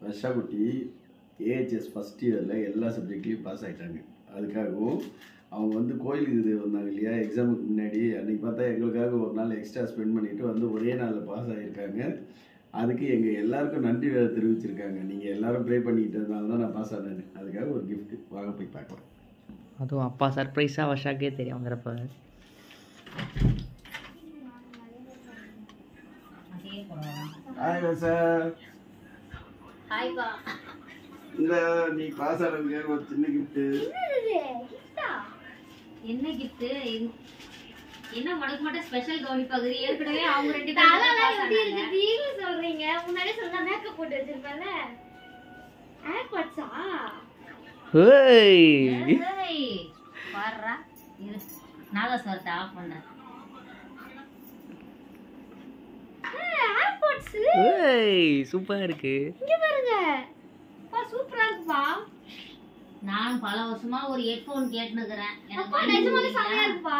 வர்ஷா குட்டி AHS first இயரில் எல்லா சப்ஜெக்ட்லேயும் பாஸ் ஆகிட்டாங்க அதுக்காகவும் அவங்க வந்து கோயிலுக்கு இது வந்தாங்க இல்லையா எக்ஸாமுக்கு முன்னாடி அன்றைக்கி பார்த்தா எங்களுக்காக ஒரு நாள் எக்ஸ்ட்ரா ஸ்பெண்ட் பண்ணிவிட்டு வந்து ஒரே நாளில் பாஸ் ஆகியிருக்காங்க அதுக்கு எங்கள் எல்லாருக்கும் நன்றி வேற தெரிவிச்சிருக்காங்க நீங்கள் எல்லாரும் ப்ரே பண்ணிக்கிட்டதுனால தான் நான் பாஸ் ஆனேன் அதுக்காக ஒரு gift வாங்க போய் பார்க்கலாம் அதுவும் அப்பா சர்ப்ரைஸாக வருஷாக்கே தெரியாங்கிறப்ப ஹாய் சார் ஹாய்ப்பா இந்த நீ பாஸ் ஆனதுக்காக ஒரு சின்ன கிஃப்ட்டு என்ன gift என்ன மடக்கு மட்டும் ஸ்பெஷல் கவனிப்பாகுது ஏற்கனவே அவங்க ரெண்டு பேரும் pass ஆனாங்க. சொல்றீங்க முன்னாடி சொன்னா மேக்கப் போட்டு வச்சிருப்பேன்ல ஏர்பாட்ஸா ஹேய் ஏய், பாருடா இரு நாகஸ்வரத்தை ஆஃப் பண்றேன் ஏர்பாட்ஸ் ஹேய் சூப்பராக இருக்கு இங்க பாருங்க பா சூப்பரா இருக்குப்பா நான் பல வருஷமா ஒரு ஹெட்போன் கேட்டுனுக்குறேன் எனக்கு அப்பா வாங்கி நிஜமாலே கொடுக்குறீங்களா? செமையா இருக்குப்பா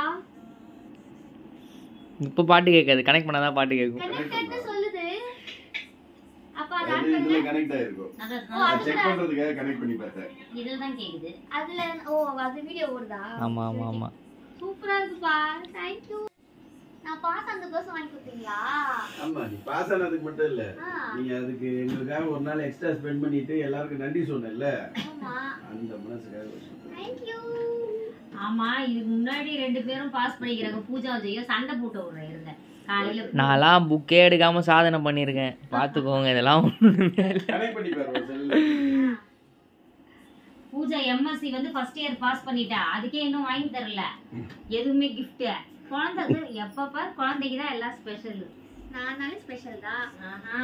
இப்போ பாட்டு கேட்காது கனெக்ட் பண்ணாதான் பாட்டு கேட்கும் கனெக்டட்னு சொல்லுது அப்பா அது அது இதில் கனெக்ட் ஆகிருக்கும் அதான் நான் செக் பண்ணுறதுக்காக கனெக்ட் பண்ணி பார்த்தேன் இதுல தான் கேக்குது அதுல ஓ அது வீடியோ ஓடுதா ஆமாம் ஆமாம் ஆமாம் சூப்பரா இருக்குப்பா தேங்க் யூ நான் பாஸ் அந்த கோசம் வாங்கி கொடுத்தீங்களா ஆமா நீ பாஸ் ஆனதுக்கு மட்டும் இல்ல ஆ, நீங்க அதுக்கு எங்களுக்காக ஒரு நாள் எக்ஸ்ட்ரா ஸ்பெண்ட் பண்ணிட்டு எல்லாருக்கும் நன்றி சொன்னேன்ல ஆமா அந்த மனசுக்காக தேங்க் யூ ஆமா இதுக்கு முன்னாடி ரெண்டு பேரும் பாஸ் பண்ணிக்கிறாங்க பூஜா ஜெயம் சண்டை போட்டு விடுறேன் இருங்க காலையில நான்லாம் புக்கே எடுக்காம சாதனை பண்ணியிருக்கேன் பார்த்துக்கோங்க இதெல்லாம் ஒண்ணுமே இல்ல. கனெக்ட் பண்ணி பாரு ஒரு செல்ல பூஜா எம்எஸ்சி வந்து ஃபர்ஸ்ட் இயர் பாஸ் பண்ணிட்டா அதுக்கே இன்னும் வாங்கி தரல எதுவுமே gift குழந்தைக்கு எப்ப பார் குழந்தைக்கு தான் எல்லாம் ஸ்பெஷல் நானாலே ஸ்பெஷல் தான் ஆஹா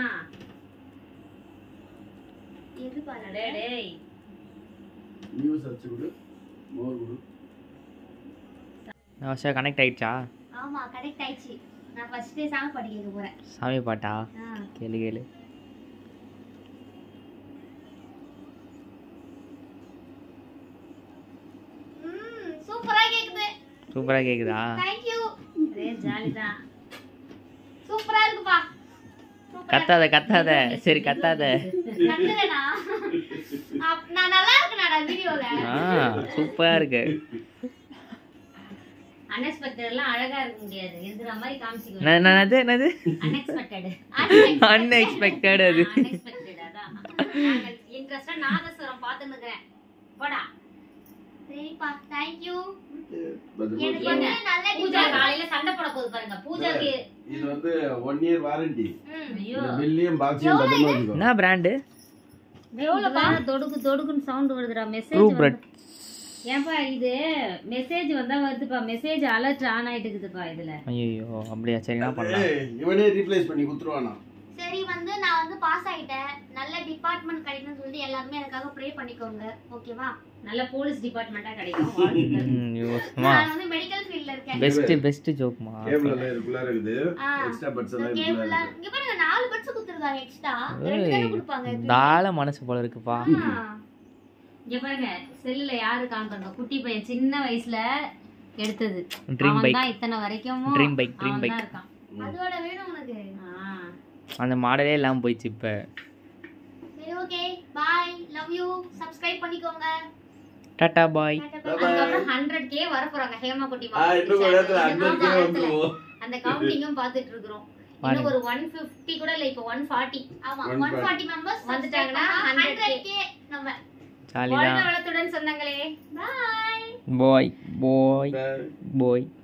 எது பாரு அடே டேய் நியூஸ் அடிச்சு கொடு மோர் கொடு வருஷா கனெக்ட் ஆயிடுச்சா ஆமா கரெக்ட் ஆயிடுச்சு நான் ஃபர்ஸ்ட் சாங் படிக்க போறேன் சாமி பாட்டா ஆ. கேளு கேளு ம் சூப்பரா கேக்குது சூப்பராக கேட்குதா தேங்க் யூ ஒரே ஜாலி தான் சூப்பரா இருக்குப்பா சூப்பரா கத்தாத கத்தாத சரி கத்தாத கத்துறேனா அப்- நான் நல்லா இருக்கேனாடா வீடியோல ஆ சூப்பராக இருக்கு அன்எக்ஸ்பெக்டட் எல்லாம் அழகா இருக்க முடியாது இருக்கிற மாதிரி காமிச்சிக்கோ என்ன- என்னது என்னது அன்எக்ஸ்பெக்டட் அன்எக்ஸ்பெக்டட் அது அன்எக்ஸ்பெக்டட் அதான் இன்ட்ரெஸ்டா நாதஸ்வரம் பார்த்துன்னு இருக்கிறேன் போடா சரிப்பா தேங்க் யூ பத்திரமா எனக்கு வச்சுக்கோ. வந்து நல்ல பூஜா டிசைன் காலையில சண்டை போட போகுது பாருங்க பூஜாக்கு இது வந்து ஒன் இயர் வாரண்டி ம் ஐயோ இந்த பில்லியம் பாக்ஸையும் பத்திரமா வச்சுக்கோ என்ன பிராண்டு எவ்வளவு தொடுக்கு தொடுக்குன்னு சவுண்ட் வருதுடா ட்ரூ மெசேஜ் பிரெட் ஏன்பா இது மெசேஜ் வந்தா வருதுப்பா மெசேஜ் அலர்ட் ஆன் ஆயிட்டு இருக்குதுப்பா இதுல ஐயோ அப்படியா சரி என்ன பண்ணலாம் ஏய், இவனே ரீப்ளேஸ் பண்ணி குத்துருவானா சரி வந்து நான் வந்து பாஸ் ஆயிட்டேன் நல்ல டிபார்ட்மெண்ட் கிடைக்கும்னு சொல்லிட்டு எல்லாருமே எனக்காக ப்ரே பண்ணிக்கோங்க ஓகேவா நல்ல போலீஸ் டிபார்ட்மெண்டா கிடைக்கும் வாழ்த்துக்கள். ம், ஐயோ, சும்மா நான் வந்து மெடிக்கல் ஃபீல்ட்ல இருக்கேன் பெஸ்ட் பெஸ்ட் ஜோக்மா கேபிள் எல்லாம் இருக்குள்ள இருக்குது ஆ. எக்ஸ்ட்ரா பட்ஸ் எல்லாம் கேபிள்ல இருக்குள்ள இங்க பாருங்க நாலு பட்ஸ் கொடுத்துருக்காங்க எக்ஸ்ட்ரா ரெண்டு தானே கொடுப்பாங்க எப்பயுமே. தாழ மனசு போல இருக்குப்பா ஆ. இங்க பாருங்க செல்லுல யாரு காமிப்பாங்க குட்டி பையன் சின்ன வயசுல எடுத்தது ட்ரீம் அவன் பைக் தான் இத்தனை வரைக்கும் ட்ரீம் பைக் ட்ரீம் அவன் பைக் தான் இருக்கான் அதோட வேணும் உனக்கு ஆ. அந்த மாடலே இல்லாமல் போயிடுச்சு இப்போ சரி okay bye love you subscribe பண்ணிக்கோங்க டாட்டா பாய் அதுக்கப்புறம் ஹண்ட்ரட் கே வர போறாங்க ஹேமா குட்டி ஆ, இன்னும் கொஞ்ச நேரத்துல hundred K வந்துருவோம். அந்த கவுண்டிங்கும் பாத்துட்டு இருக்கிறோம் இன்னும் ஒரு ஒன் பிப்டி கூட இல்ல இப்ப ஒன் ஃபார்ட்டி ஆமா 140 140 மெம்பர்ஸ் வந்துட்டாங்கன்னா 100k நம்ம ஜாலி வாழ்க தான் வளத்துடன் சொந்தங்களே பாய் பாய் பாய் Bye. பாய்